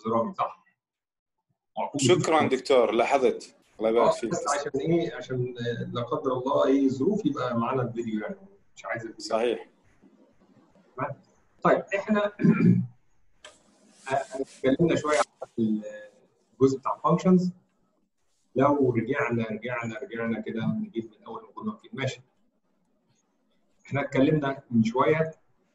باشمهندس رامي صح؟ معقول شكرا دكتور لاحظت الله يبارك آه، فيك بس عشان ايه عشان آه، لا قدر الله اي ظروف يبقى معانا الفيديو يعني مش عايز الفيديو. صحيح طيب احنا اتكلمنا شويه عن الجزء بتاع الفانكشنز لو رجعنا رجعنا رجعنا كده نجيب من اول ما كنا واقفين ماشي احنا اتكلمنا من شويه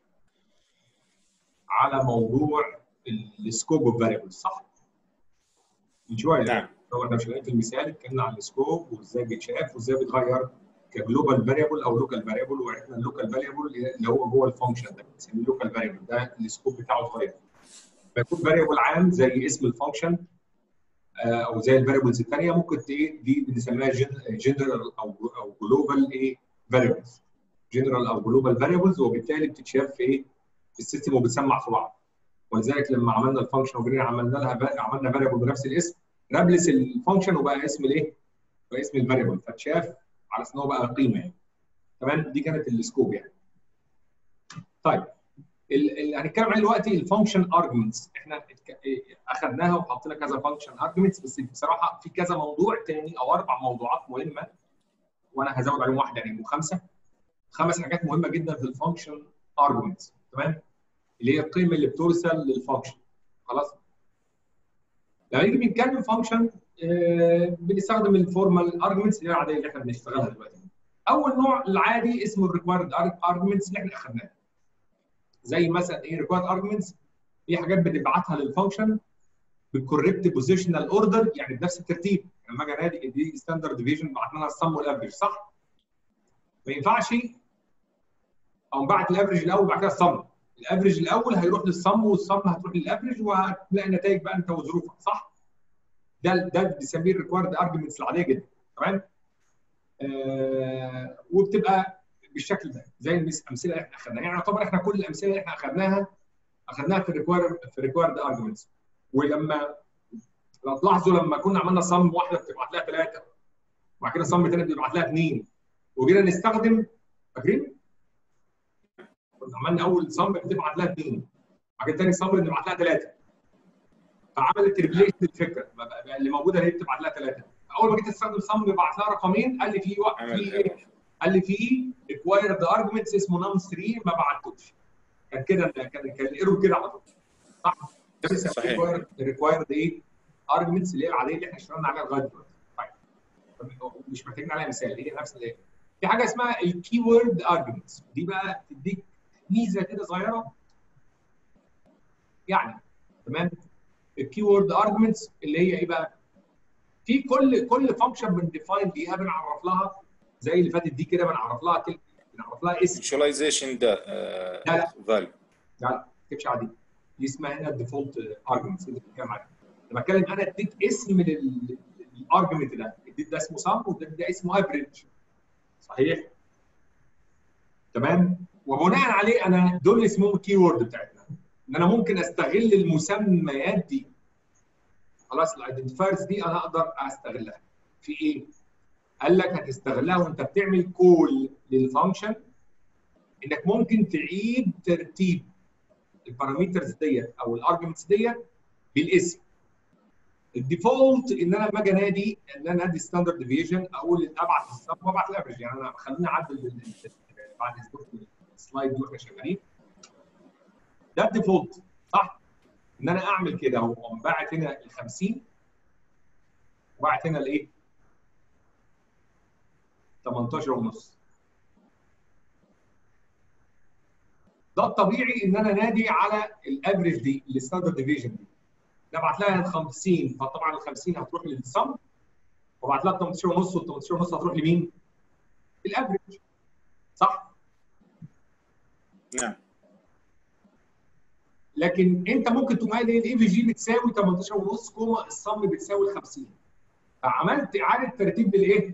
على موضوع السكوب اوف فاريبلز صح؟ من شويه نعم لو احنا شغالين في المثال اتكلمنا عن السكوب وازاي بيتشاف وازاي بيتغير كجلوبال فاريبل او لوكال فاريبل وعرفنا اللوكال فاريبل اللي هو جوه الفانكشن ده بنسميه لوكال فاريبل ده السكوب بتاعه صغير فيكون فاريبل عام زي اسم الفانكشن آه، او زي الفاريبلز الثانيه ممكن ت- ايه دي بنسميها جنرال او او جلوبال ايه فاريبلز جنرال او جلوبال فاريبلز وبالتالي بتتشاف في ايه في السيستم وبتسمع في بعض ولذلك لما عملنا الفانكشن وجينا عملنا لها فا- عملنا فاريبل بنفس الاسم رابلس الفانكشن وبقى اسم الايه؟ بقى اسم الفاريبل فاتشاف على اساس ان هو بقى قيمه يعني تمام دي كانت السكوب يعني طيب ال- اللي هنتكلم عليه دلوقتي الفانكشن ارجمنتس احنا اتك- إيه، اخذناها وحطينا كذا فانكشن ارجمنتس بس بصراحه في كذا موضوع تاني او اربع موضوعات مهمه وانا هزود عليهم واحده يعني يبقوا خمسه خمس حاجات مهمه جدا في الفانكشن ارجمنتس تمام اللي هي القيمه اللي بترسل للفانكشن خلاص لما نيجي بنتكلم فانكشن بنستخدم الفورمال ارجمنتس اللي هي العاديه اللي احنا بنشتغلها دلوقتي اول نوع العادي اسمه الريكوايرد ارجمنتس اللي احنا اخذناها زي مثلا ايه ريكوايرد ارجمنتس هي حاجات بنبعتها للفانكشن بالكوريكت بوزيشنال اوردر يعني بنفس الترتيب لما اجي انادي دي ستاندرد ديفيجن بعتنا لها السم والافرج صح؟ ما ينفعش او نبعت الافرج الاول بعد كده السم الافرج الاول هيروح للسم والسم هتروح للافرج وهتلاقي نتائج بقى انت وظروفك صح؟ ده ده بنسميه الريكوايرد ارجمنتس العاديه جدا تمام؟ آه وبتبقى بالشكل ده زي الامثله اللي احنا اخذناها يعني يعتبر احنا كل الامثله اللي احنا اخذناها اخذناها في الريكواير في الريكوايرد ارجمنتس ولما لو تلاحظوا لما كنا عملنا صم واحده بتبعت لها ثلاثه وبعد كده صم ثاني بتبعت لها اثنين وجينا نستخدم فاكرين؟ كنا عملنا اول صم بتبعت لها اثنين بعد كده ثاني صم بنبعت لها ثلاثه فعملت ريبليس الفكره بقى- بقى اللي موجوده هي بتبعت لها ثلاثه اول ما جيت استخدم صم ببعت لها رقمين قال لي في وقت عمل في ايه؟ قال لي في ريكوايرد ارجمنتس اسمه نام 3 ما بعتوش كان كده كان كان الايرور كده على طول صح؟ ده بيسموه صحيح. ريكوايرد ايه؟ ارجمنتس اللي هي العاديه اللي احنا اشتغلنا عليها لغايه دلوقتي طيب مش محتاجين عليها مثال هي نفس الايه؟ في حاجه اسمها الكي وورد ارجمنتس دي بقى تديك ميزه كده صغيره يعني تمام الكي وورد ارجمنتس اللي هي ايه بقى؟ في كل كل فانكشن بنديفاين ليها بنعرف لها زي اللي فاتت دي كده بنعرف لها كل- بنعرف لها اسم فيجواليزيشن ده لا، لا. فاليو لا لا ما تكتبش عادي دي اسمها هنا الديفولت ارجمنتس اللي بتتكلم عليها لما اتكلم انا اديت اسم للارجمنت ده اديت ده اسمه سم وده ده اسمه افريج صحيح تمام وبناء عليه انا دول اللي اسمهم كي وورد بتاعتنا ان انا ممكن استغل المسميات دي خلاص الايدنتيفايرز دي انا اقدر استغلها في ايه؟ قال لك هتستغلها وانت بتعمل كول للفانكشن انك ممكن تعيد ترتيب البارامترز ديت او الارجمنتس ديت بالاسم الديفولت ان انا لما اجي انادي ان انا انادي ستاندرد ديفيجن اقول ابعت السم وابعت الافرج يعني انا خليني اعدل ال- ال- بعد اذنكم السلايد دي واحنا شغالين ده الديفولت صح؟ ان انا اعمل كده اهو باعت هنا ال 50 وباعت هنا الايه؟ 18 ونص ده الطبيعي ان انا نادي على الافريج دي الستاندرد ديفيجن دي نبعت لها 50 فطبعا ال 50 هتروح للسم وبعت لها 18 ونص وال 18 ونص هتروح لمين؟ الافريج صح؟ نعم لكن انت ممكن تقوم قايل الاي في جي بتساوي 18 ونص كوما الصم بتساوي 50 فعملت اعاده ترتيب للايه؟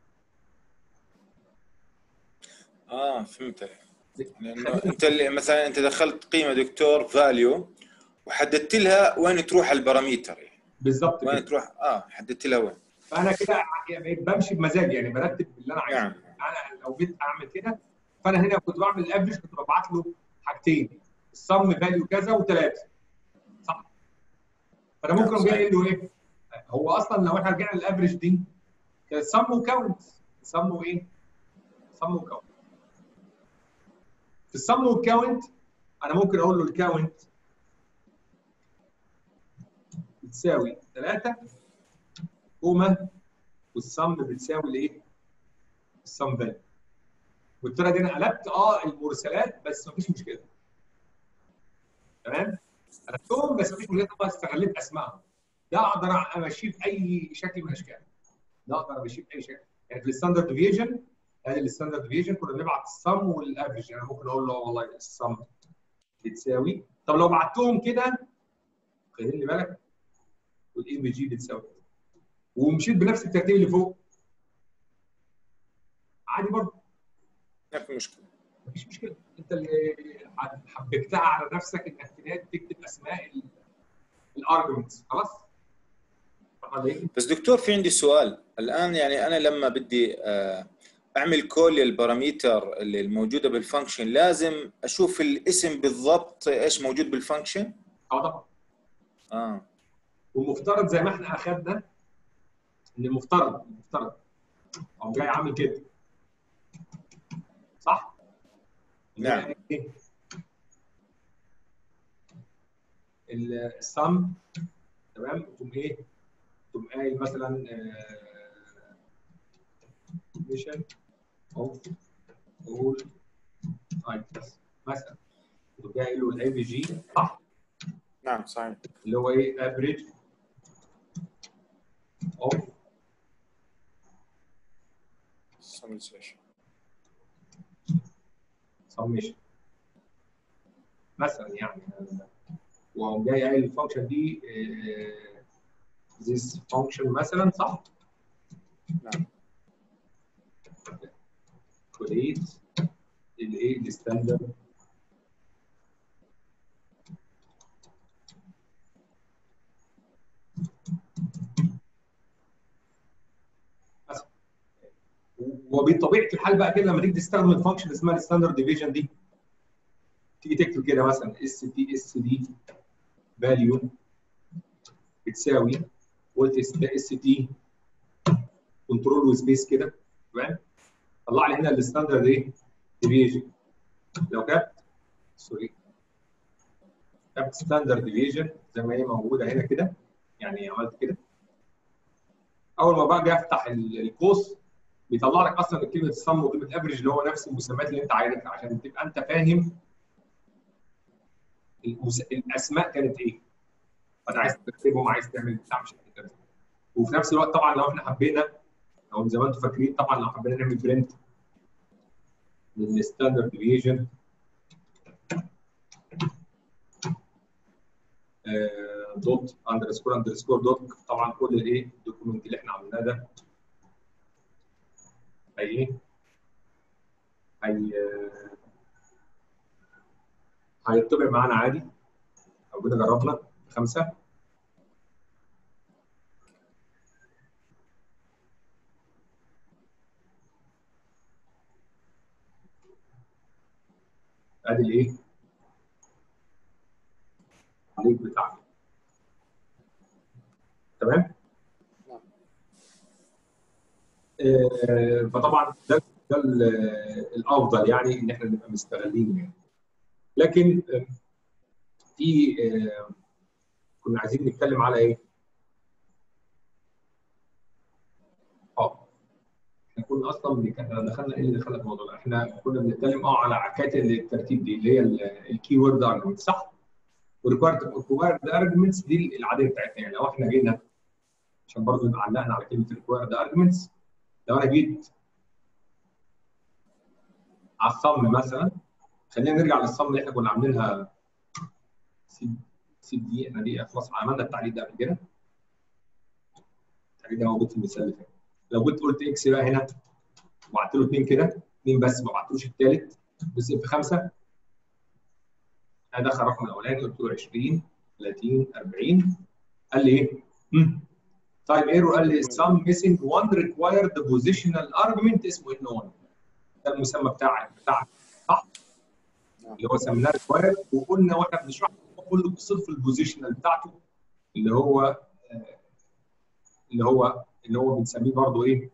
اه فهمت عليك. لانه انت اللي مثلا انت دخلت قيمه دكتور فاليو وحددت لها وين تروح الباراميتر يعني. بالظبط وين كده تروح اه حددت لها وين فانا كده يعني بمشي بمزاجي يعني برتب اللي انا عايزه نعم انا لو جيت اعمل كده فانا هنا كنت بعمل الافرج كنت ببعت له حاجتين السم فاليو كذا وثلاثه صح فانا ممكن نعم، اقوم جاي قايل له ايه؟ هو اصلا لو احنا رجعنا للافرج دي كان سم وكاونت سم وايه؟ سم وكاونت في السم والكاونت انا ممكن اقول له الكاونت بتساوي 3 كوما والسم بتساوي الايه؟ السم فاليو بالطريقه دي انا قلبت اه المرسلات بس مفيش مشكله تمام؟ قلبتهم بس مفيش مشكله طبعا استغليت اسمائهم ده اقدر امشيه باي شكل من الاشكال ده اقدر امشيه باي شكل يعني في الستاندرد ديفيجن ادي الستاندرد ديفيجن كنا بنبعت السم والافرج يعني ممكن اقول له والله السم بتساوي طب لو بعتهم كده خلي لي بالك والاي بي جي بتساوي كده. ومشيت بنفس الترتيب اللي فوق عادي برضه ما في مشكله مفيش مشكله انت اللي حبكتها على نفسك انك تكتب اسماء الارجيومنتس خلاص فاهم علي؟ بس دكتور في عندي سؤال الان يعني انا لما بدي آه، اعمل كول للباراميتر اللي الموجوده بالفانكشن لازم اشوف الاسم بالضبط ايش موجود بالفانكشن اه طبعا اه والمفترض زي ما احنا اخذنا ان المفترض المفترض او جاي عامل كده صح؟ نعم. إيه؟ السم تمام تقوم ايه؟ تقوم قايل مثلا ميشن اوف اول ايتمز مثلا تقوم جاي قايل له الاي بي جي صح؟ نعم صحيح اللي هو ايه افريج اوف سميشن مثلا يعني وقوم جاي قايل الفانكشن دي this function مثلا صح؟ نعم create الايه الستاندرد وبطبيعه الحال بقى كده لما تيجي تستخدم الفانكشن اسمها الستاندرد ديفيجن دي تيجي تكتب كده مثلا اس تي اس دي فاليو بتساوي قلت اس تي كنترول وسبيس كده تمام طلع لي هنا الستاندرد ايه ديفيجن لو كتبت سوري كتبت ستاندرد ديفيجن زي ما هي موجوده هنا كده يعني عملت كده اول ما باجي افتح ال- القوس بيطلع لك اصلا كلمه الصم وكلمه افريج اللي هو نفس المسميات اللي انت عارفها عشان تبقى انت فاهم المس... الاسماء كانت ايه فانا عايز تكتبهم عايز تعمل بتاع مش كده وفي نفس الوقت طبعا لو احنا حبينا او زي ما انتم فاكرين طبعا لو حبينا نعمل برنت للستاندرد ديفيجن دوت اندرسكور اندرسكور دوت طبعا كل الايه الدوكيومنت اللي احنا عملناه ده هي ايه هي هيطبع معانا عادي لو جينا جربنا خمسه ادي الايه التعليق بتاعنا تمام آه، فطبعا ده ده ال- الافضل يعني ان احنا نبقى مستغلين يعني لكن آه، في آه، كنا عايزين نتكلم على ايه؟ اه احنا كنا اصلا بنك- دخلنا ايه اللي دخلنا في الموضوع ده؟ احنا كنا بنتكلم اه على عكات الترتيب دي اللي هي الكي وورد ارجمنت صح؟ والريكوايرد ارجمنتس دي العاديه بتاعتنا يعني لو احنا جينا عشان برضه نبقى علقنا على كلمه ريكوايرد ارجمنتس لو انا جيت على الصم مثلا خلينا نرجع للصم اللي احنا كنا عاملينها سي سي دي احنا دي خلاص عملنا التعليق ده قبل كده التعليق ده موجود في المثال اللي فات لو كنت قلت اكس بقى هنا وبعت له اثنين كده اثنين بس ما بعتلوش الثالث بس في خمسه انا دخل الرقم الاولاني قلت له 20 30 40 قال لي ايه؟ مم. طيب ايرور قال لي some missing one required positional argument اسمه ان 1 ده المسمى بتاع بتاع صح؟ اللي هو سميناه required وقلنا واحنا بنشرح كله بصرف البوزيشنال بتاعته اللي هو آه، اللي هو اللي هو بنسميه برضه ايه؟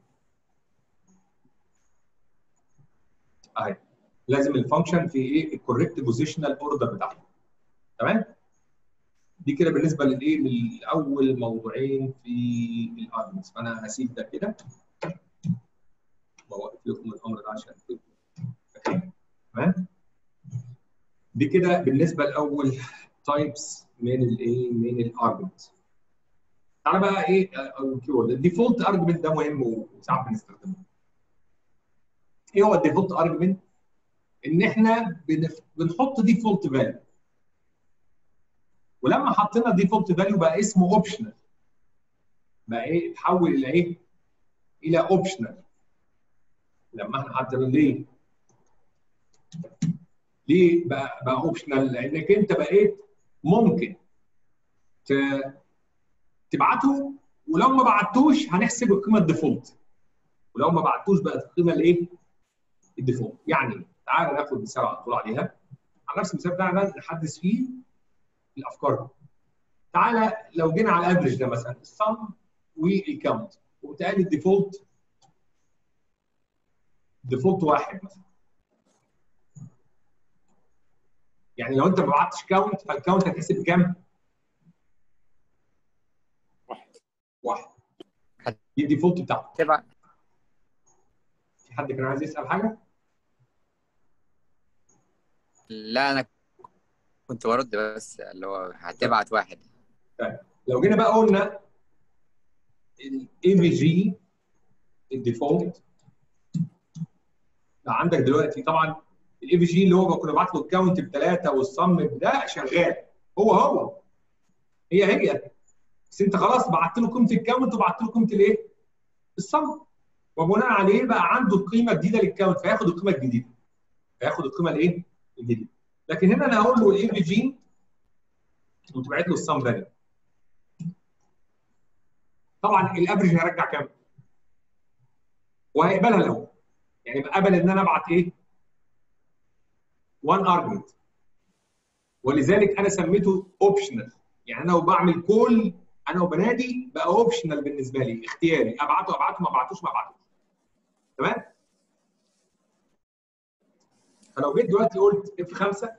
اهي لازم الفانكشن في ايه؟ الكوريكت بوزيشنال اوردر بتاعته تمام؟ دي كده بالنسبه للايه؟ لاول موضوعين في الارجمنتس فانا هسيب ده كده بوقف لكم الامر ده عشان تبقوا تمام؟ دي كده بالنسبه لاول تايبس من الايه؟ من الارجمنت تعالى بقى ايه الكيورد الديفولت ارجمنت ده مهم وساعات بنستخدمه ايه هو الديفولت ارجمنت ان احنا بنف... بنحط ديفولت فاليو ولما حطينا ديفولت فاليو بقى اسمه اوبشنال بقى ايه اتحول الى ايه الى اوبشنال لما احنا حطينا ليه ليه بقى بقى اوبشنال لانك انت بقيت ممكن ت... تبعته ولو ما بعتوش هنحسب القيمه الديفولت ولو ما بعتوش بقت القيمه الايه؟ الديفولت يعني تعالى ناخد مثال على طول عليها على نفس المثال بتاعنا نحدث فيه الافكار دي تعالى لو جينا على الافرج ده مثلا السم والكاونت وقمت قال الديفولت ديفولت واحد مثلا يعني لو انت ما بعتش كاونت فالكاونت هتحسب بكام؟ واحد واحد دي الديفولت بتاعته تبع في حد كان عايز يسال حاجه؟ لا انا كنت برد بس اللي هو هتبعت واحد لو جينا بقى قلنا الاي في جي الديفولت بقى عندك دلوقتي طبعا الاي في جي اللي هو كنا بعت له الكاونت بثلاثه والصم ده شغال هو هو هي هي بس انت خلاص بعت له قيمه الكاونت وبعت له قيمه الايه؟ الصم وبناء عليه بقى عنده القيمه الجديده للكاونت فياخد القيمه الجديده فياخد القيمه الايه؟ الجديده لكن هنا انا هقول له الاي في جي قمت باعت له الصم فاليو طبعا الافرج هيرجع كام؟ وهيقبلها الاول يعني قبل ان انا ابعت ايه؟ 1 ارجمنت ولذلك انا سميته اوبشنال يعني انا وبعمل كل انا وبنادي بقى اوبشنال بالنسبه لي اختياري ابعته ابعته ما ابعتوش ما ابعتوش تمام؟ فلو جيت دلوقتي قلت اف 5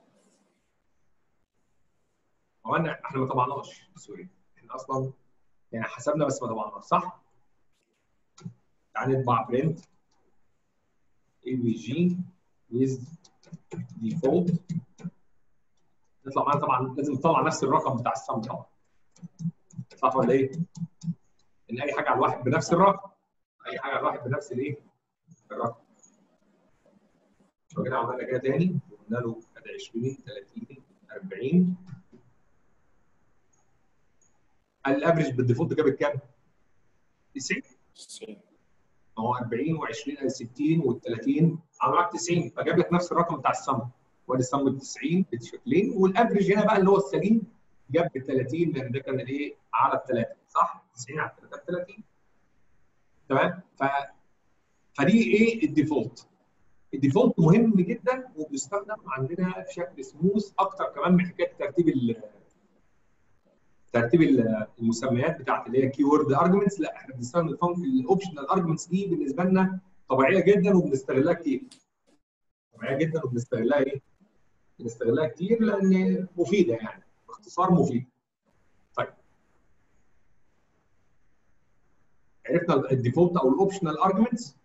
هو انا احنا ما طبعناش سوري احنا اصلا يعني حسبنا بس ما طبعناش صح؟ تعال نطبع برنت اي في جي with default يطلع معانا طبعا لازم نطلع نفس الرقم بتاع السم طبعا صح ولا ايه؟ ان اي حاجه على الواحد بنفس الرقم اي حاجه على الواحد بنفس الايه؟ الرقم لو جينا عملنا كده تاني قلنا له ادي 20 30 40 الافرج بالديفولت جابت كام؟ 90 90 ما هو 40 و20 60 وال30 عمل معاك 90 فجاب لك نفس الرقم بتاع السم وادي السم ب 90 بشكلين والافرج هنا بقى اللي هو السليم جاب ب 30 لان ده كان الايه على الثلاثه صح؟ 90 على 3 ب 30 تمام؟ ف فدي ايه الديفولت الديفولت مهم جدا وبيستخدم عندنا بشكل سموث اكتر كمان من حكايه ترتيب ال ترتيب ال- المسميات بتاعت اللي هي كي وورد ارجمنتس لا احنا بنستخدم الفانك الاوبشنال ارجمنتس دي بالنسبه لنا طبيعيه جدا وبنستغلها كتير طبيعيه جدا وبنستغلها ايه؟ بنستغلها كتير لان مفيده يعني باختصار مفيد طيب عرفنا الديفولت او الاوبشنال ارجمنتس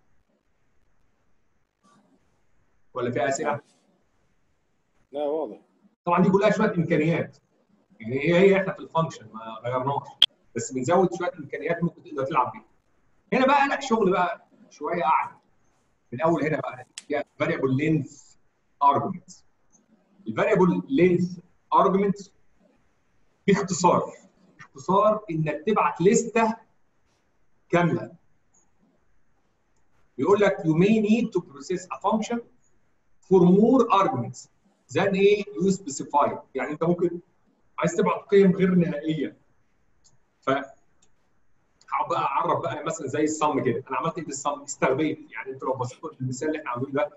ولا في اسئله؟ لا واضح طبعا دي كلها شويه امكانيات يعني هي هي احنا في الفانكشن ما غيرناش بس بنزود شويه امكانيات ممكن تقدر تلعب بيها هنا بقى لا شغل بقى شويه اعلى من اول هنا بقى فاريبل لينث ارجمنتس الفاريبل لينث ارجمنتس باختصار باختصار انك تبعت لسته كامله بيقول لك you may need to process a function for more arguments than ايه you specify يعني انت ممكن عايز تبعت قيم غير نهائيه ف هقعد بقى اعرف بقى مثلا زي الصم كده انا عملت ايه بالصم استغبيت يعني انت لو بصيت في المثال اللي احنا عاملينه ده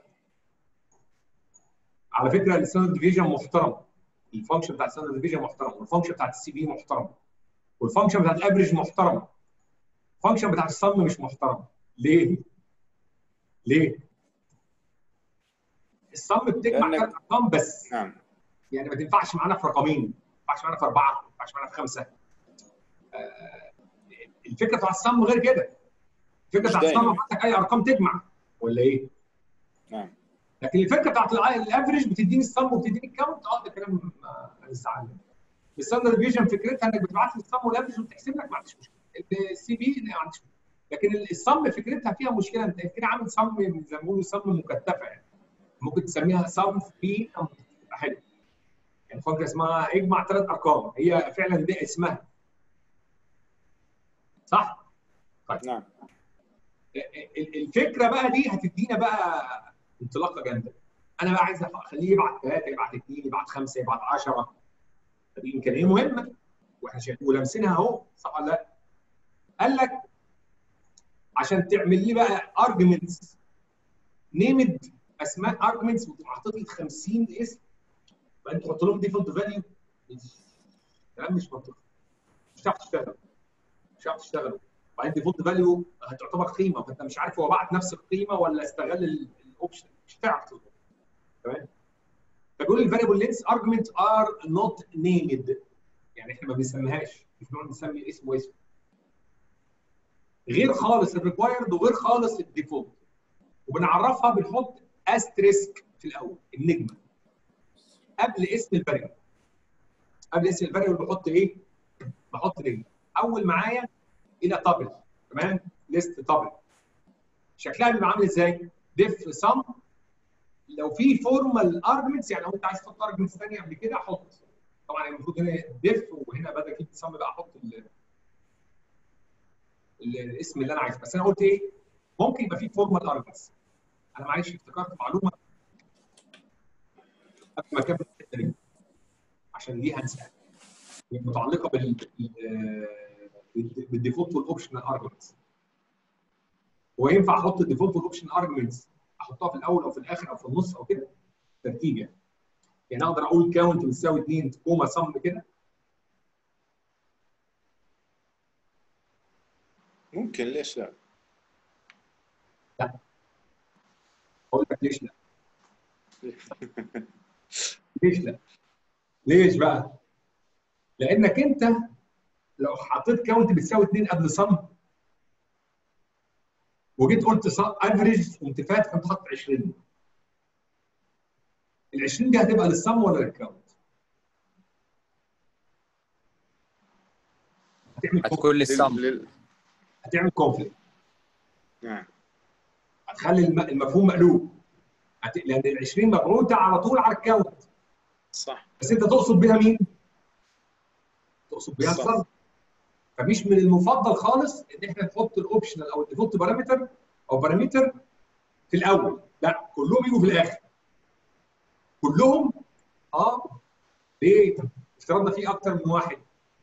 على فكره الستاندرد ديفيجن محترم الفانكشن بتاع الستاندرد ديفيجن محترم والفانكشن بتاعت السي بي محترم والفانكشن بتاعت الافريج محترمه الفانكشن بتاعت الصم مش محترمه ليه؟ ليه؟ الصم بتجمع لأنك- ثلاث ارقام بس نعم يعني ما تنفعش معانا في رقمين ما ينفعش معانا في اربعه ما ينفعش معانا في خمسه آه، الفكره بتاع الصم غير كده الفكره مش بتاع الصم دايما. عندك اي ارقام تجمع ولا ايه؟ نعم لكن الفكره بتاعت الع- الافريج بتديني الصم وبتديني الكاونت اه ده كلام آه، هنستعمل الستاندرد ديفيجن فكرتها انك بتبعت لي الصم والافريج وتحسب لك ما عنديش مشكله السي بي ما عنديش مشكله لكن الصم فكرتها فيها مشكله انت كده عامل صم زي ما بيقولوا صم مكثفه يعني ممكن تسميها صم في حلو يعني فانكشن اسمها اجمع ثلاث ارقام هي فعلا ده اسمها صح؟ نعم ال- الفكره بقى دي هتدينا بقى انطلاقه جامده انا بقى عايز اخليه يبعت ثلاثه يبعت اثنين يبعت خمسه يبعت 10 دي امكانيه مهمه واحنا شايفين ولامسينها اهو صح ولا لا؟ قال لك عشان تعمل لي بقى ارجمنتس نيمد اسماء ارجمنتس وتبقى حاطط لي 50 اسم وبعدين تحط لهم ديفولت فاليو كلام مش منطقي مش هتعرف تشتغل مش هتعرف تشتغل وبعدين ديفولت فاليو هتعتبر قيمه فانت مش عارف هو بعت نفس القيمه ولا استغل ال- الاوبشن مش هتعرف تظبط تمام فبيقول الفاريبل لينس ارجمنت ار نوت نيمد يعني احنا ما بنسميهاش مش بنقعد نسمي اسم واسم غير خالص الريكوايرد وغير خالص الديفولت وبنعرفها بنحط استريسك في الاول النجمه قبل اسم الفاريبل قبل اسم الفاريبل بحط ايه؟ بحط نجمه اول معايا الى تابل تمام ليست تابل شكلها بيبقى عامل ازاي؟ ديف سم لو في فورمال ارجمنتس يعني لو انت عايز تحط ارجمنتس ثانيه قبل كده حط طبعا المفروض هنا ديف وهنا بدل كلمه سم بقى احط ال- ال- الاسم اللي انا عايزه بس انا قلت ايه؟ ممكن يبقى في فورمال ارجمنتس انا معلش افتكرت معلومه قبل ما اكمل الحته دي عشان دي هنساها متعلقه بال بال- بالديفولت والاوبشنال ارجمنتس هو ينفع احط الديفولت والاوبشنال ارجمنتس احطها في الاول او في الاخر او في النص او كده ترتيب يعني يعني اقدر اقول كاونت بتساوي 2 كوما سم كده ممكن ليش لا؟ اقول لك ليش لا ليش لا ليش بقى لانك انت لو حطيت كاونت بتساوي 2 قبل صم وجيت قلت افريج قمت فات قمت حاطط 20 ال 20 دي هتبقى للصم ولا للكاونت؟ هتعمل هتكون للصم لل- هتعمل كونفليكت نعم هتخلي الم- المفهوم مقلوب هت... لان ال 20 مبعوثه على طول على الكاونت صح بس انت تقصد بيها مين؟ تقصد بيها صح. الصم فمش من المفضل خالص ان احنا نحط الاوبشنال او الديفولت بارامتر او بارامتر في الاول لا كلهم يجوا في الاخر كلهم اه ليه؟ افترضنا في اكتر من واحد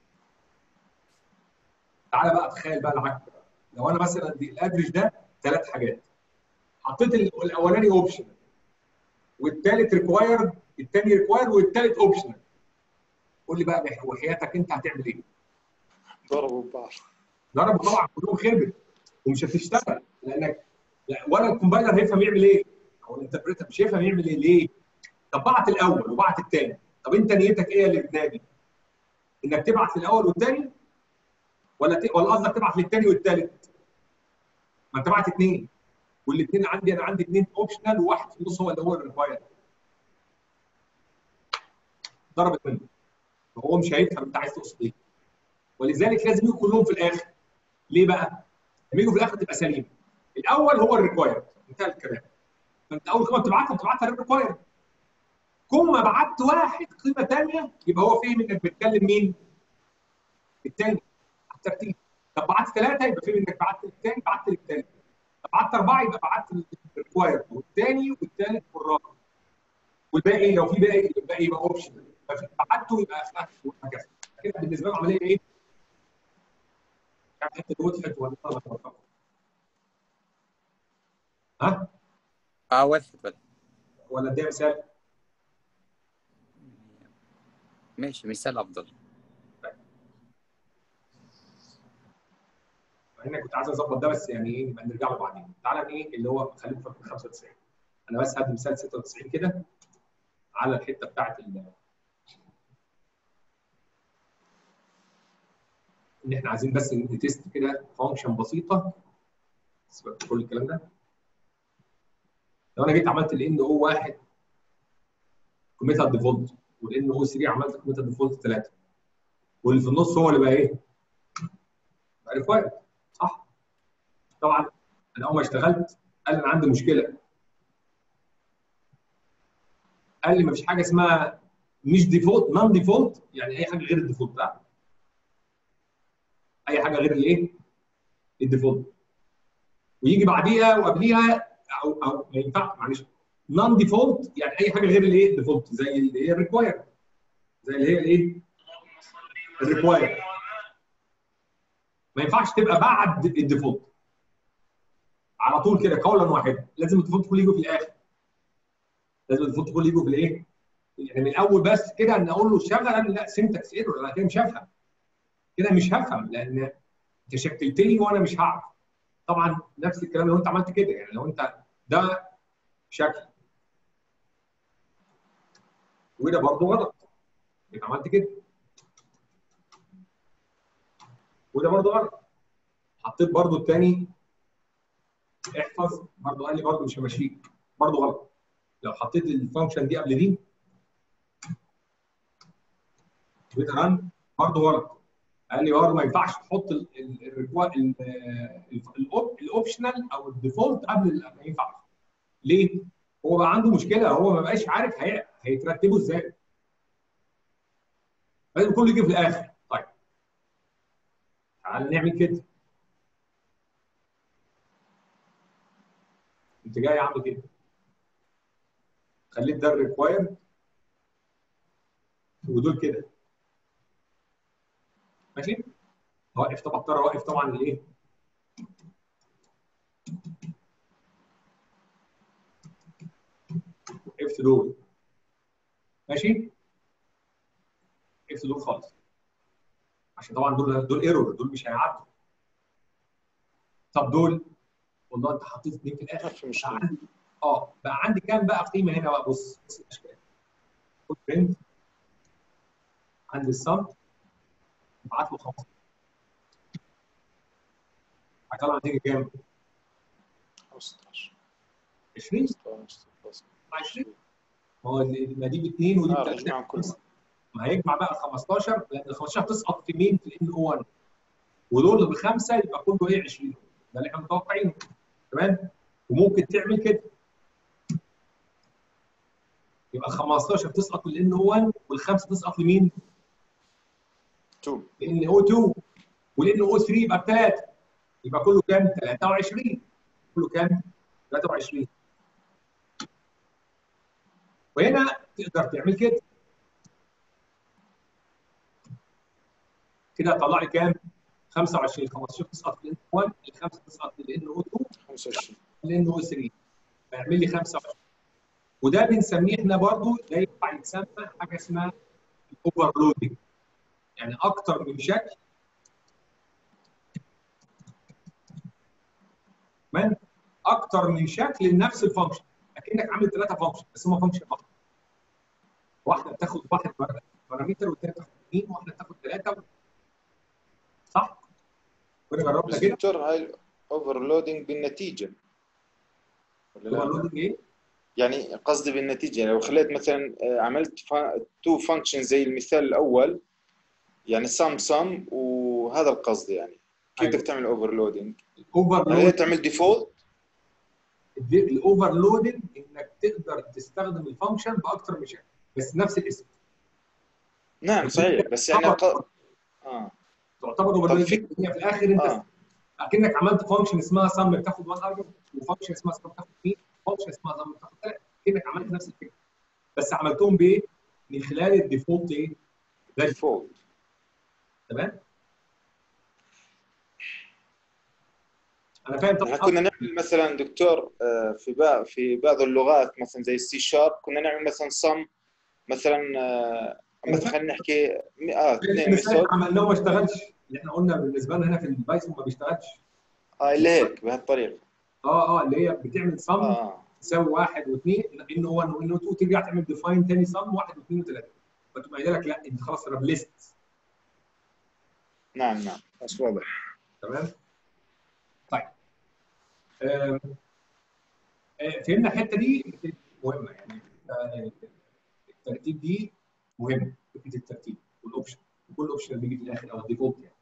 تعالى بقى تخيل بقى العكس بقى. لو انا مثلا دي الافريج ده ثلاث حاجات حطيت ال- الاولاني اوبشن والثالث ريكوايرد الثاني ريكوايرد والثالث اوبشنال قول لي بقى بح- وحياتك انت هتعمل ايه؟ ضربوا ببعض ضربوا طبعا كلهم خربت ومش هتشتغل لانك لا ولا الكومبايلر هيفهم يعمل ايه او الانتربريتر مش هيفهم يعمل ايه ليه؟ طب بعت الاول وبعت الثاني طب انت نيتك ايه اللي بتنادي؟ انك تبعت للاول والثاني ولا ت... ولا قصدك تبعت للثاني والثالث؟ ما انت بعت اثنين والاثنين عندي انا عندي اثنين اوبشنال وواحد في النص هو اللي هو الريكوايرد ضربت منه فهو مش هيفهم انت عايز تقصد ايه ولذلك لازم يجوا كلهم في الاخر ليه بقى؟ لما يجوا في الاخر تبقى سليمه الاول هو الريكوايرد انتهى الكلام فانت اول قيمه بتبعتها بتبعتها للريكوايرد كل ما بعت واحد قيمه ثانيه يبقى هو فاهم انك بتكلم مين؟ الثاني على الترتيب طب بعت ثلاثه يبقى فاهم انك بعت للثاني بعت للثالث طب بعت اربعه يبقى بعت للريكوايرد والثاني والثالث والرابع والباقي لو في باقي الباقي يبقى اوبشن بعته يبقى اخر وهكذا كده بالنسبه له عمليه ايه؟ يعني حته وضحت ولا ولا- ها؟ اه وضحت وضحت ولا اديها مثال؟ ماشي مثال افضل مع اني كنت عايز اظبط ده بس يعني ايه نبقى نرجع له بعدين تعالى ايه اللي هو خلينا في 95 انا بس هدي مثال 96 كده على الحته بتاعت ال ان احنا عايزين بس نتست كده فانكشن بسيطه سيبك من كل الكلام ده لو انا جيت عملت الان او 1 كوميتال ديفولت والان او 3 عملت كوميتال ديفولت 3 واللي في النص هو اللي بقى ايه؟ بقى ريكوايرد صح؟ طبعا انا اول ما اشتغلت قال انا عندي مشكله قال لي مفيش حاجه اسمها مش ديفولت نون ديفولت يعني اي حاجه غير الديفولت بتاعك اي حاجه غير الايه؟ الديفولت ويجي بعديها وقبليها او او ما ينفعش معلش نون ديفولت يعني اي حاجه غير الايه؟ الديفولت زي اللي هي الريكوايرد زي اللي هي الايه؟ الريكوايرد ما ينفعش تبقى بعد الديفولت على طول كده قولا واحدا لازم الديفولت كله يجي في الاخر لازم الديفولت كله يجي في الايه؟ يعني من الاول بس كده ان اقول له شغل انا لا سنتكس ايرور انا كده مش هفهم كده مش هفهم لان انت شكلت لي وانا مش هعرف طبعا نفس الكلام لو انت عملت كده يعني لو انت ده شكل وده برضه غلط انت عملت كده وده برضه غلط حطيت برضه الثاني احفظ برضه قال لي برضه مش همشيك برضه غلط لو حطيت الفانكشن دي قبل دي وده ران برضه غلط قال لي برضه ما ينفعش تحط الاوبشنال او الديفولت قبل ما ينفع ليه؟ هو بقى عنده مشكله هو ما بقاش عارف هي... هيترتبوا ازاي لازم كله يجي في الاخر طيب تعال نعمل كده انت جاي عامل كده خليت ده الريكوايرد ودول كده ماشي اوقف طبعا اضطر اوقف طبعا الايه وقفت دول ماشي وقفت دول خالص عشان طبعا دول دول ايرور دول مش هيعدوا طب دول والله انت حطيت اثنين في ما الاخر في مشكله عندي اه بقى عندي كام بقى قيمه هنا بقى بص بص الاشكال خد برنت عندي السم ابعت له 15 هيطلع نتيجه كام؟ 15 20 16 20 ما هو اللي- ما دي باثنين ودي اه بثلاثه اجمعهم كلهم ما هيجمع بقى ال 15 لان ال 15 تسقط في مين؟ في الان او 1 ودول بخمسه يبقى كله ايه 20 ده اللي احنا متوقعينه تمام؟ وممكن تعمل كده يبقى ال 15 تسقط للان او 1 والخمسه تسقط لمين؟ 2 لان او 2 ولان او 3 يبقى بثلاثه يبقى كله كام؟ 23 كله كام؟ 23 وهنا تقدر تعمل كده كده طلع لي كام؟ 25 15 تسقط لان 1 الخمسه تسقط لان او 2 25 لان او 3 فيعمل لي 25 وده بنسميه احنا برضو ده ينفع يتسمى حاجه اسمها الاوفرلودنج يعني اكتر من شكل تمام اكتر من شكل لنفس الفانكشن اكنك عامل ثلاثه فانكشن بس هم فانكشن واحده واحده بتاخد واحد بارامتر والثانيه بتاخد اثنين واحده بتاخد ثلاثه صح؟ كنا جربنا بس كده دكتور هاي اوفرلودنج بالنتيجه ولا لا؟ اوفرلودنج ايه؟ يعني قصدي بالنتيجه يعني لو خليت مثلا آه، عملت تو فانكشن زي المثال الاول يعني سم سم وهذا القصد يعني كيف أيوة. بدك تعمل اوفرلودنج؟ يعني هي الاوفرلود تعمل ديفولت الاوفرلودنج انك تقدر تستخدم الفانكشن باكتر من شكل بس نفس الاسم نعم صحيح بس يعني ق... اه تعتبر اوفرلودنج في- هي في الاخر انت اه اكنك عملت فانكشن اسمها سم بتاخد 1 ارجمنت وفانكشن اسمها سم بتاخد 2 فانكشن اسمها سم بتاخد 3 اكنك عملت نفس الفكره بس عملتهم بايه؟ من خلال الديفولت ايه؟ ده ديفولت تمام؟ انا فاهم احنا طبعا كنا نعمل مثلا دكتور آه، في بعض في بعض اللغات مثلا زي السي شارب كنا نعمل مثلا صم مثلا آه، مثلا خلينا نحكي م- اه اثنين مثال ميثود عملناه وما اشتغلش اللي احنا قلنا بالنسبه لنا هنا في البايثون ما بيشتغلش اه اللي هيك بهالطريقه اه اه اللي هي بتعمل صم اه تساوي واحد واثنين انه 1 وانه 2 ترجع تعمل ديفاين ثاني صم واحد واثنين وثلاثه فتقوم قايله لك لا انت خلاص رابليست نعم نعم بس واضح تمام طيب آم، آه، فهمنا الحته دي مهمه يعني آه، الترتيب دي مهم فكره الترتيب والاوبشن كل اوبشن بيجي في الاخر او الديفولت يعني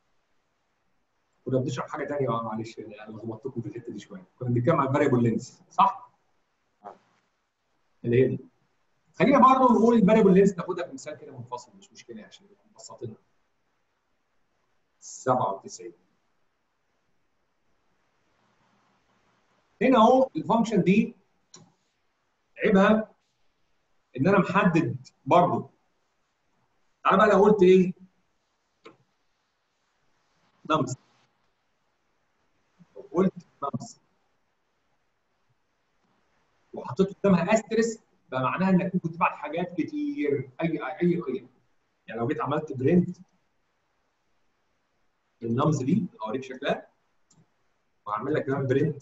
كنا بنشرح حاجه ثانيه معلش انا لخبطتكم في الحته دي شويه كنا بنتكلم عن الفاريبل لينس صح؟ اللي هي دي خلينا برضه نقول الفاريبل لينس ناخدها بمثال كده منفصل مش مشكله عشان نبسطنا 97 هنا اهو الفانكشن دي عيبها ان انا محدد برضه تعالى بقى لو قلت ايه نمس لو قلت نمس وحطيت قدامها استرس ده معناها انك ممكن تبعت حاجات كتير اي اي قيم يعني لو جيت عملت برنت للنمز دي اوريك شكلها وهعمل لك كمان برنت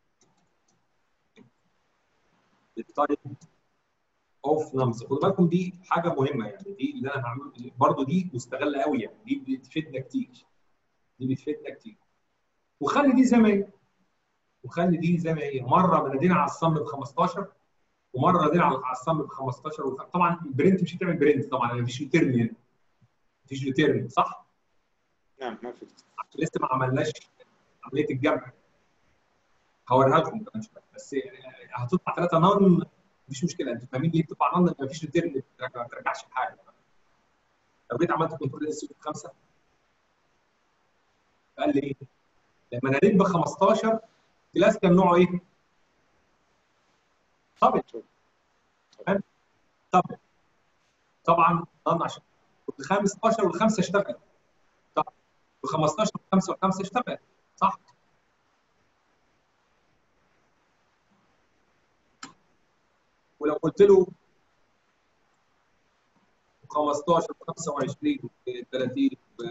للتايب اوف نمز خدوا بالكم دي حاجه مهمه يعني دي اللي انا هعمل برضه دي مستغله قوي يعني دي بتفيدنا كتير دي بتفيدنا كتير وخلي دي زي ما هي وخلي دي زي ما هي مره بنادينا على الصم ب 15 ومره نادينا على على الصم ب 15 وخ... طبعا البرنت مش هتعمل برنت طبعا مفيش ريتيرن هنا مفيش ريتيرن صح؟ نعم ما في لسه ما عملناش عمليه الجمع هوريها لكم كمان شويه بس هتطلع ثلاثه نون مفيش مشكله انتوا فاهمين ليه بتطلع نون مفيش ريتيرن ما ترجعش بحاجه لو جيت عملت كنترول اس 5 قال لي ايه؟ لما ناديت ب 15 كلاس كان نوعه ايه؟ طبعا تمام طبعا طبعا نون عشان ال 15 والخمسه اشتغلت طبعا ب 15 و5 و5 اشتغلت صح؟ ولو قلت له 15 25 30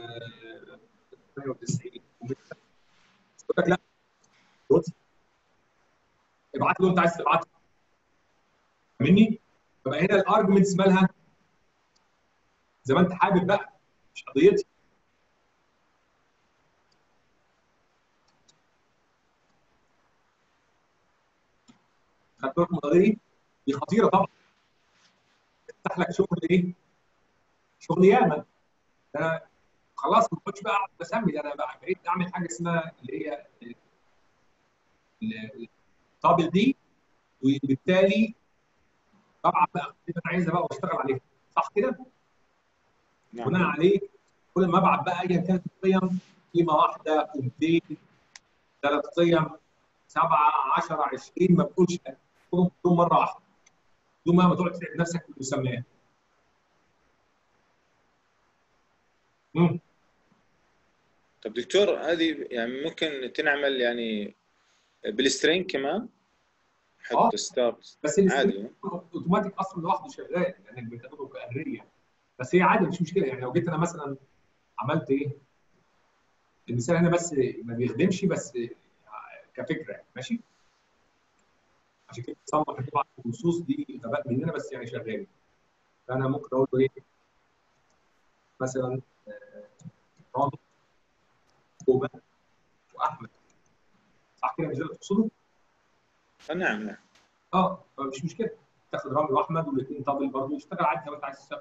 98 يقول لك لا بص ابعت له انت عايز تبعته فاهمني؟ فبقى هنا الارجمنتس مالها زي ما انت حابب بقى مش قضيتي خدت بالك من القضيه دي؟ دي خطيره طبعا تفتح لك شغل ايه؟ شغل ياما انا خلاص ما كنتش بقى اقعد بسمي ده انا بقى بقيت اعمل حاجه اسمها اللي هي الطابل دي وبالتالي طبعا بقى اللي انا عايزها بقى واشتغل عليها صح كده؟ نعم بناء عليه كل ما ابعت بقى ايا كانت القيم قيمه واحده قيمتين ثلاث قيم سبعه 10 20 ما بتقولش خدهم كلهم مره واحده بدون ما تقعد تتعب نفسك بالمسميات. امم طب دكتور هذه يعني ممكن تنعمل يعني بالسترينج كمان آه. حتى ستارت بس عادي اوتوماتيك اصلا لوحده شغال لانك بتاخده كاريه بس هي عادي مش مشكله يعني لو جيت انا مثلا عملت ايه المثال هنا بس ما بيخدمش بس كفكره يعني ماشي عشان كده تصلح طبعا النصوص دي غباء مننا بس يعني شغال فانا ممكن اقول له ايه مثلا آه، رامي وبا واحمد صح كده مش ده اللي تقصده؟ آه، نعم نعم اه مش مشكله تاخد رامي واحمد والاثنين طابل برضه يشتغل عادي زي ما انت عايز تشتغل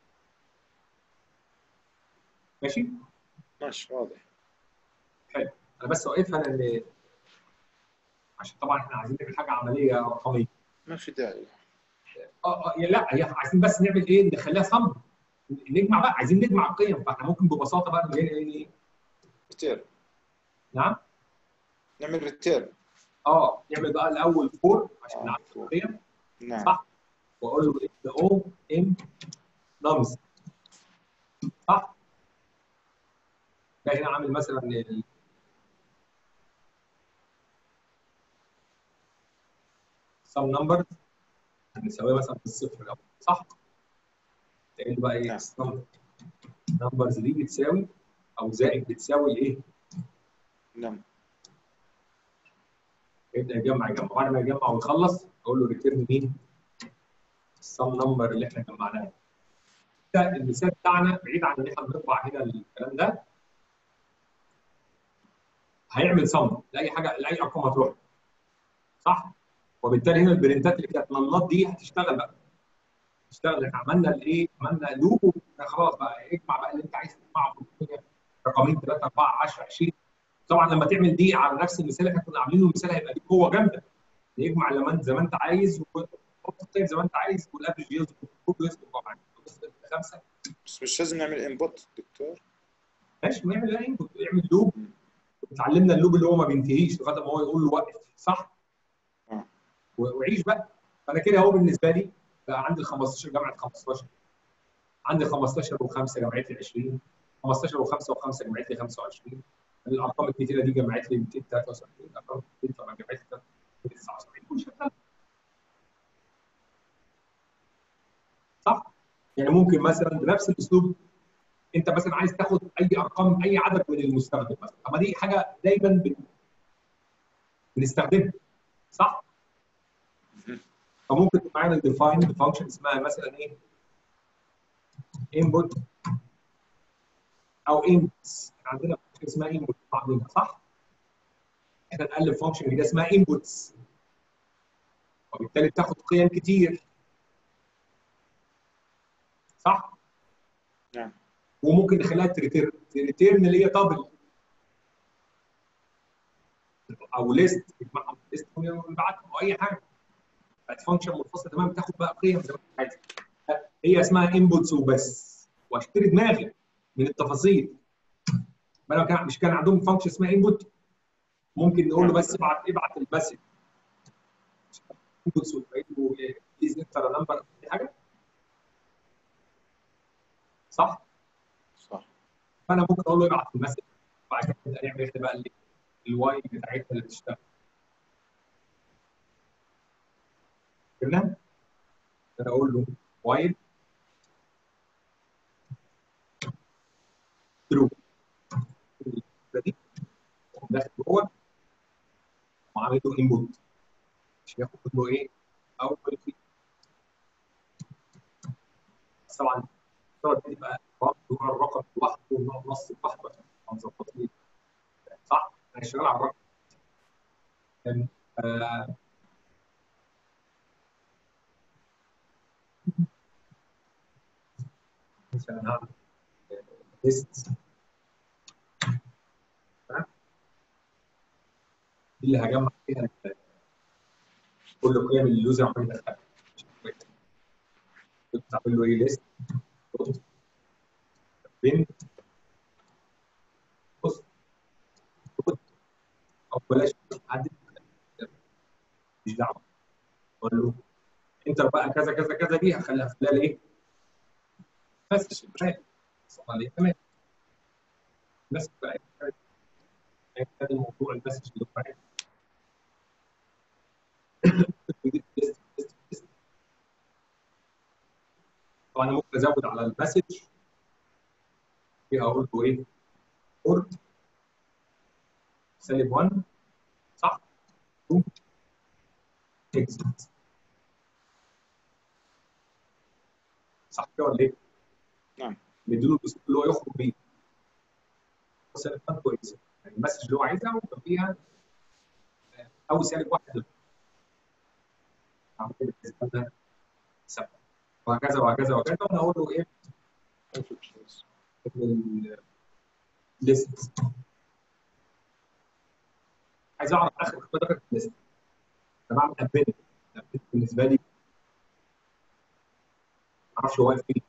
ماشي ماشي واضح انا بس واقفها لان عشان طبعا احنا عايزين نعمل حاجه عمليه رقميه ما في داعي اه اه يا لا هي عايزين بس نعمل ايه نخليها صم نجمع بقى عايزين نجمع القيم فاحنا ممكن ببساطه بقى نقول ايه ريتيرن نعم نعمل ريتيرن اه نعمل بقى الاول فور عشان آه، نعرف for. القيم نعم صح واقول له ايه او ام نمز صح ده هنا عامل مثلا ال- some numbers هنساويها مثلا بالصفر الاول صح؟ تقول بقى ايه نعم. some numbers دي بتساوي او زائد بتساوي ايه؟ نعم يبدا يجمع يجمع بعد ما يجمع ويخلص اقول له ريتيرن مين؟ السم نمبر اللي احنا جمعناه ده المثال بتاعنا بعيد عن ان احنا بنطبع هنا الكلام ده هيعمل صم لاي حاجه لاي ارقام هتروح صح؟ وبالتالي هنا البرنتات اللي كانت ننط دي هتشتغل بقى تشتغل احنا عملنا الايه؟ عملنا لوب خلاص بقى اجمع بقى اللي انت عايز تجمعه في الدنيا رقمين 3 4 10 20 طبعا لما تعمل دي على نفس المثال اللي احنا كنا عاملينه المثال هيبقى ليه قوه جامده يجمع لما زي ما انت عايز وتحط الطيب زي ما انت عايز والافرج يظبط كله يظبط معاك خمسه بس مش لازم نعمل انبوت دكتور ماشي نعمل ايه انبوت يعمل لوب اتعلمنا اللوب اللي هو ما بينتهيش لغايه ما هو يقول له وقف صح؟ آه. و- وعيش بقى فانا كده اهو بالنسبه لي بقى عندي ال 15 جامعه 15 عندي 15 و5 جمعت لي 20 15 و5 و5 جمعت لي 25 الارقام الكتيره دي جمعت لي 273 الارقام الكتيره طبعا جمعت لي 79 وشغال صح؟ يعني ممكن مثلا بنفس الاسلوب انت مثلا عايز تاخد اي ارقام اي عدد من المستخدم مثلا طب ما دي حاجه دايما بن... بنستخدمها صح؟ فممكن تبقى معانا ديفاين فانكشن اسمها مثلا ايه؟ انبوت او انبوتس عندنا فانكشن اسمها انبوت عاملينها صح؟ احنا نقلب فانكشن جديده اسمها انبوتس وبالتالي بتاخد قيم كتير صح؟ نعم وممكن نخليها تريتيرن تريتيرن اللي هي دبل او ليست يجمعهم ليست ونبعتهم او اي حاجه بقت فانكشن منفصله تمام تاخد بقى قيم زي ما انت عايز هي اسمها انبوتس وبس واشتري دماغي من التفاصيل ما انا كان مش كان عندهم فانكشن اسمها انبوت ممكن نقول له بس ابعت ابعت المسج انبوتس بليز انتر نمبر دي حاجه صح؟ صح فانا ممكن اقول له ابعت المسج وبعد كده نبدا نعمل احنا بقى اللي- الواي بتاعتنا اللي بتشتغل فهمنا؟ انا اقول له وايل ترو دي داخل جوه وعامل له انبوت مش ياخد له ايه؟ اول في بس طبعا الصوره دي تبقى برضه نوع الرقم لوحده ونوع النص لوحده عشان نبقى مظبطين صح؟ انا شغال على الرقم كان، آه، مثلا هعمل ليست دي اللي هجمع فيها ال- كل قيم اللي اليوزر عمال يدخلها كنت عامل له ايه ليست بين بص خد او بلاش حد مش دعوه اقول له انت بقى كذا كذا كذا دي هخليها في خلال ايه؟ بس صح عليه تمام بس بقى كان الموضوع المسج اللي هو عايزه. طبعا انا ممكن ازود على المسج فيها اقول له ايه؟ بورد سالب 1 صح؟ اكزيت صح كده ولا ايه؟ نعم. نديله الاسلوب اللي هو يخرج بيه سالب 1 كويس يعني المسج اللي هو عايزها ويبقى فيها او سالب واحد عمل كده بالنسبه لنا سبعه وهكذا وهكذا وهكذا وانا اقول له ايه؟ الليست عايز اعرف اخر اختيار في الليست انا بعمل ابديت ابديت بالنسبه لي ما اعرفش هو واقف فين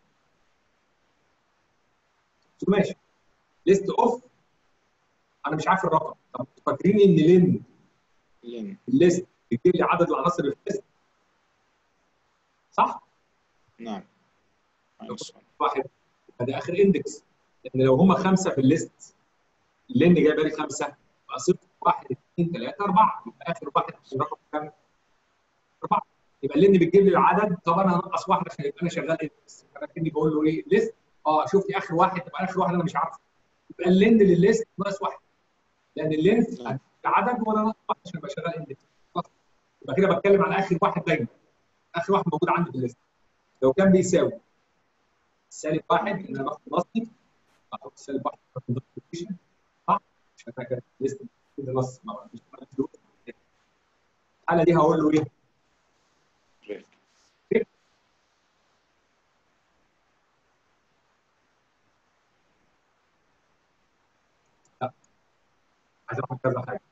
بس ماشي ليست اوف انا مش عارف الرقم طب فاكرين ان لين لين الليست بيجيب لي عدد العناصر اللي في الليست صح؟ نعم minus one. واحد ده اخر اندكس لان لو هم خمسه في الليست اللين جايبه لي خمسه يبقى صفر واحد اثنين ثلاثه اربعه يبقى اخر واحد الرقم كام؟ اربعه يبقى اللين بتجيب لي العدد طب انا هنقص واحد عشان يبقى انا شغال اندكس انا كاني بقول له ايه ليست اه شوف لي اخر واحد يبقى اخر واحد انا مش عارفه يبقى اللين للليست ناقص واحد لان اللين نعم. عدد وانا ناقص واحد عشان ابقى شغال اندكس يبقى كده بتكلم على اخر واحد دايما اخر واحد موجود عندي في الليست لو كان بيساوي سالب واحد ان انا باخد نصي احط سالب واحد في الدوكيومنتيشن صح عشان انا كده ليست كده نص ما مش الحاله دي هقول له ايه؟ بريك عايز اعمل كذا حاجه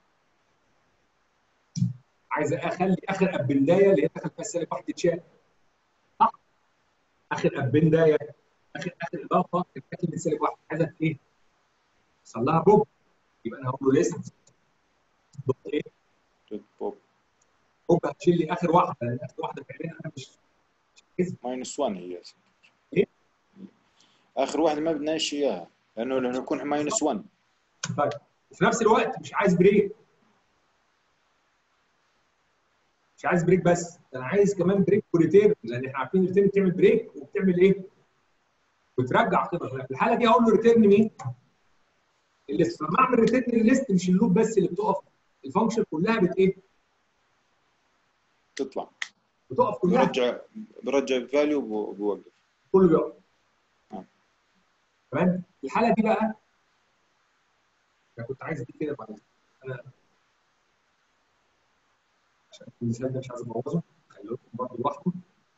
عايز اخلي اخر ابندايه اللي هي دخل فيها السالب واحد تتشال صح؟ اخر ابندايه اخر اخر اضافه كانت كلمه سالب واحد عايزها ايه؟ يحصل لها بوب يبقى انا هقول له ليست دوت ايه؟ دوت بوب بوب هتشيل لي اخر واحده لان اخر واحده فعليا انا مش مش عايزها ماينس 1 هي إيه؟ اخر واحده ما بدناش اياها لانه لانه يكون ماينس 1 طيب وفي نفس الوقت مش عايز بريك مش عايز بريك بس ده انا عايز كمان بريك وريتيرن لان احنا عارفين الريتيرن بتعمل بريك وبتعمل ايه؟ بترجع قيمه في الحاله دي هقول له ريتيرن مين؟ الليست لما اعمل ريتيرن للليست مش اللوب بس اللي بتقف الفانكشن كلها بت ايه؟ تطلع بتقف كلها برجع برجع فاليو وبوقف كله بيقف آه. تمام؟ الحاله دي بقى انا كنت عايز دي كده بعد انا عشان المثال ده مش عايز ابوظه خليه لكم برضه لوحده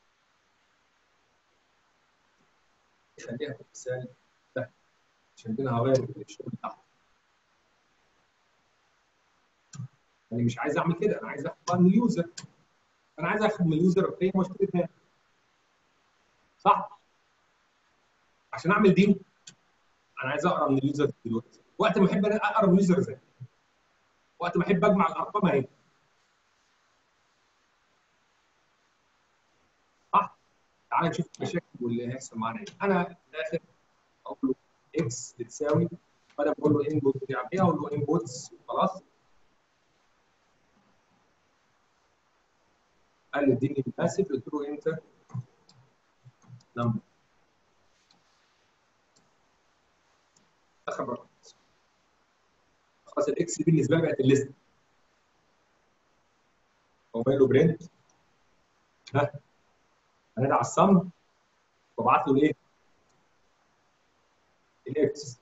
خليها في المثال ده عشان كده هغير الشغل بتاعته انا مش عايز اعمل كده انا عايز اخد بقى من اليوزر انا عايز اخد من اليوزر قيمه واشتري منها صح عشان اعمل دي انا عايز اقرا من اليوزر دلوقتي وقت ما احب اقرا من اليوزر ازاي وقت ما احب اجمع الارقام اهي صح تعال نشوف المشاكل واللي هيحصل معانا ايه انا في الاخر اقول له اكس بتساوي فانا بقول له انبوت بتاع ايه اقول له انبوتس خلاص قال لي اديني الباسيف قلت له انتر نمبر اخر رقم خلاص الاكس دي بالنسبه لي بقت الليست هو له برنت ها هنادي على الصم وابعت له الايه؟ الاكس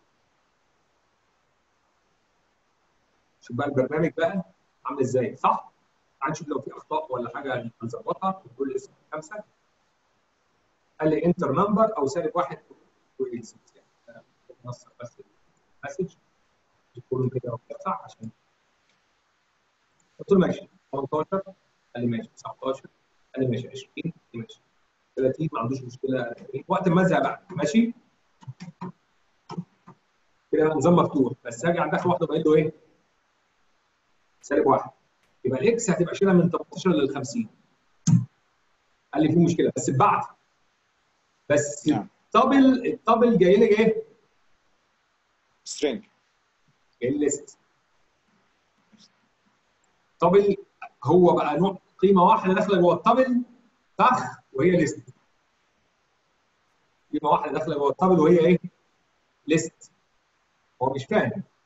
شوف بقى البرنامج بقى عامل ازاي صح؟ تعال نشوف لو في اخطاء ولا حاجه هنظبطها كل اسم خمسه قال لي انتر نمبر او سالب واحد كويس نصر بس المسج كله كده وبتقطع عشان قلت له ماشي 18 قال لي ماشي 19 قال لي ماشي 20 قال لي ماشي 30 ما عندوش مشكله 40 وقت ما ازهق بقى ماشي كده نظام مفتوح بس هاجي عند اخر واحده بقول له ايه؟ سالب واحد يبقى الاكس هتبقى شيلها من 18 لل 50 قال لي في مشكله بس اتبعت بس نعم. الدبل الدبل جاي لي ايه؟ سترينج جاي لي ليست دبل هو بقى نوع قيمه واحده داخله جوه الدبل فخ وهي ليست قيمه واحده داخله جوه الدبل وهي ايه؟ ليست هو مش فاهم